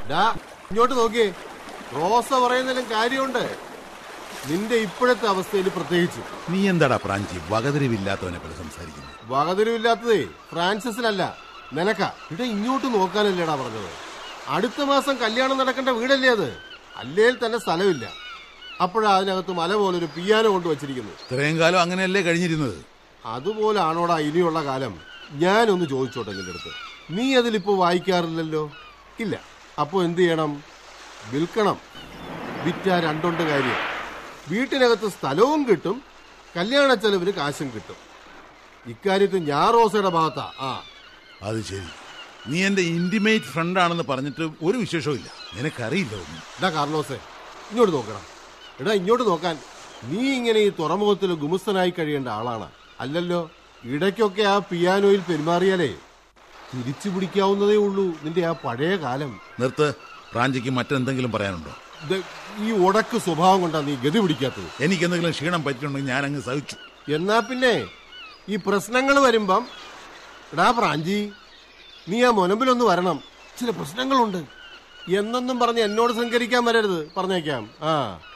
ഡാ ഇങ്ങോട്ട് നോക്കിയേ റോസ പറയുന്നതിലും കാര്യമുണ്ട് നിന്റെ ഇപ്പോഴത്തെ അവസ്ഥയിൽ പ്രത്യേകിച്ച് നീ എന്താടാ പ്രാഞ്ചി വകതിരിവില്ലാത്തവനെ പോലെ സംസാരിക്കുന്നു വകതിരിവില്ലാത്തതേ ഫ്രാൻസിസിനല്ല നിനക്ക ഇവിടെ ഇങ്ങോട്ട് നോക്കാനല്ലേടാ പറഞ്ഞത് അടുത്ത മാസം കല്യാണം നടക്കേണ്ട വീടല്ലേ അത് അല്ലേൽ തന്നെ സ്ഥലമില്ല അപ്പോഴാ അതിനകത്ത് മല പോലൊരു പിയാനോ കൊണ്ട് വച്ചിരിക്കുന്നു ഇത്രയും കാലം അങ്ങനെയല്ലേ കഴിഞ്ഞിരുന്നത് അതുപോലാണോടാ ഇനിയുള്ള കാലം ഞാനൊന്ന് ചോദിച്ചോട്ടെ നിന്റെ അടുത്ത് നീ അതിലിപ്പോ വായിക്കാറില്ലല്ലോ ഇല്ല അപ്പോ എന്ത് ചെയ്യണം വിൽക്കണം വിറ്റാ രണ്ടുണ്ട് കാര്യം വീട്ടിനകത്ത് സ്ഥലവും കിട്ടും കല്യാണ ചെലവിന് കാശും കിട്ടും ഇക്കാര്യത്തിൽ ഞാൻ റോസയുടെ ഭാഗത്താ ആ അത് ശരി നീ എന്റെ ഇന്റിമേറ്റ് ഫ്രണ്ട് ആണെന്ന് പറഞ്ഞിട്ട് ഒരു വിശേഷവും ഇല്ല നിനക്കറിയില്ല ഒന്നും എടാ കാർലോസേ ഇങ്ങോട്ട് നോക്കണം എടാ ഇങ്ങോട്ട് നോക്കാൻ നീ ഇങ്ങനെ ഈ തുറമുഖത്തിൽ ഗുമസ്തനായി കഴിയേണ്ട ആളാണ് അല്ലല്ലോ ഇടയ്ക്കൊക്കെ ആ പിയാനോയിൽ പെരുമാറിയാലേ തിരിച്ചു പിടിക്കാവുന്നതേ ഉള്ളൂ നിന്റെ ആ പഴയ കാലം നിർത്ത് പ്രാഞ്ചിക്ക് മറ്റെന്തെങ്കിലും പറയാനുണ്ടോ ഇത് ഈ ഉടക്ക് സ്വഭാവം കൊണ്ടാ നീ ഗതി പിടിക്കാത്തത് എനിക്ക് എന്തെങ്കിലും ക്ഷീണം പറ്റിയിട്ടുണ്ടെങ്കിൽ ഞാൻ അങ്ങ് സഹിച്ചു എന്നാ പിന്നെ ഈ പ്രശ്നങ്ങൾ വരുമ്പം എടാ പ്രാഞ്ചി നീ ആ മുനമ്പിലൊന്ന് വരണം ചില പ്രശ്നങ്ങളുണ്ട് എന്നൊന്നും പറഞ്ഞ് എന്നോട് സഹകരിക്കാൻ വരരുത് പറഞ്ഞേക്കാം ആ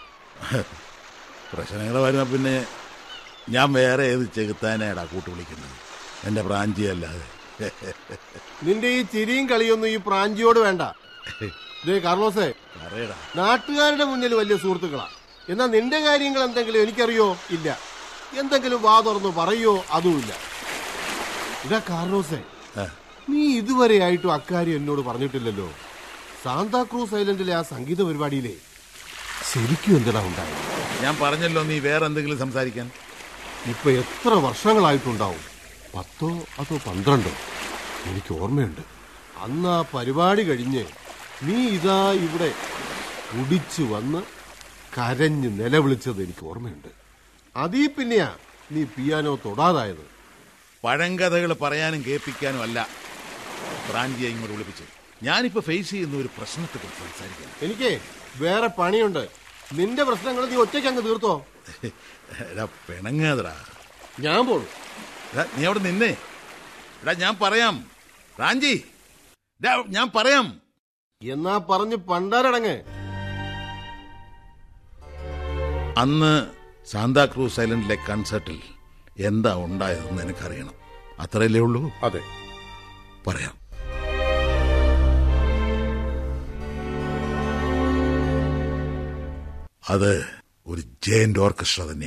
പ്രശ്നങ്ങൾ വരുന്ന പിന്നെ ഞാൻ വേറെ ഏത് ചെകുത്താനാടാ കൂട്ടു വിളിക്കുന്നത് എന്റെ പ്രാഞ്ചി അല്ലാതെ നിന്റെ ഈ ചിരിയും കളിയൊന്നും ഈ പ്രാഞ്ചിയോട് വേണ്ട ദേ കാർലോസേ പറയടാ നാട്ടുകാരുടെ മുന്നിൽ വലിയ സുഹൃത്തുക്കളാ എന്നാ നിന്റെ കാര്യങ്ങൾ എന്തെങ്കിലും എനിക്കറിയോ ഇല്ല എന്തെങ്കിലും വാ തുറന്നു പറയോ അതുമില്ല ഇതാ കാർലോസേ ആ, നീ ഇതുവരെയായിട്ടും അക്കാര്യം എന്നോട് പറഞ്ഞിട്ടില്ലല്ലോ സാന്താക്രൂസ് ഐലൻഡിലെ ആ സംഗീത പരിപാടിയിലെ ശരിക്കും എന്തിനാ ഉണ്ടായത് ഞാൻ പറഞ്ഞല്ലോ നീ വേറെ എന്തെങ്കിലും സംസാരിക്കാൻ ഇപ്പൊ എത്ര വർഷങ്ങളായിട്ടുണ്ടാവും പത്തോ അതോ പന്ത്രണ്ടോ എനിക്ക് ഓർമ്മയുണ്ട് അന്ന് ആ പരിപാടി കഴിഞ്ഞ് നീ ഇതാ ഇവിടെ കുടിച്ചു വന്ന് കരഞ്ഞ് നിലവിളിച്ചത് എനിക്ക് ഓർമ്മയുണ്ട് അതീ പിന്നെയാ നീ പിയാനോ തൊടാതായത് പഴങ്കഥകൾ പറയാനും കേൾപ്പിക്കാനും അല്ല പ്രാഞ്ചിയെ ഇങ്ങോട്ട് വിളിപ്പിച്ചത് ഞാനിപ്പോ ഫേസ് ചെയ്യുന്ന ഒരു പ്രശ്നത്തെ കുറിച്ച് സംസാരിക്കാൻ എനിക്ക് വേറെ പണിയുണ്ട് നിന്റെ പ്രശ്നങ്ങൾ നീ ഒറ്റയ്ക്ക് അങ്ങ് തീർത്തോ എടാ പിണങ്ങാതടാ ഞാൻ പോണു എടാ, നീ അവിടെ നിന്നേ എടാ ഞാൻ പറയാം റാഞ്ചി എടാ, ഞാൻ പറയാം എന്നാ പറഞ്ഞ് പണ്ടാരടങ്ങ് അന്ന് സാന്താക്രൂസ് ഐലൻഡിലെ കൺസേർട്ടിൽ എന്താ ഉണ്ടായതെന്ന് എനിക്കറിയണം അത്രയല്ലേ ഉള്ളൂ അതെ പറയാം അത് ഒരു ജയന്റ് ഓർക്കസ്ട്ര തന്നെ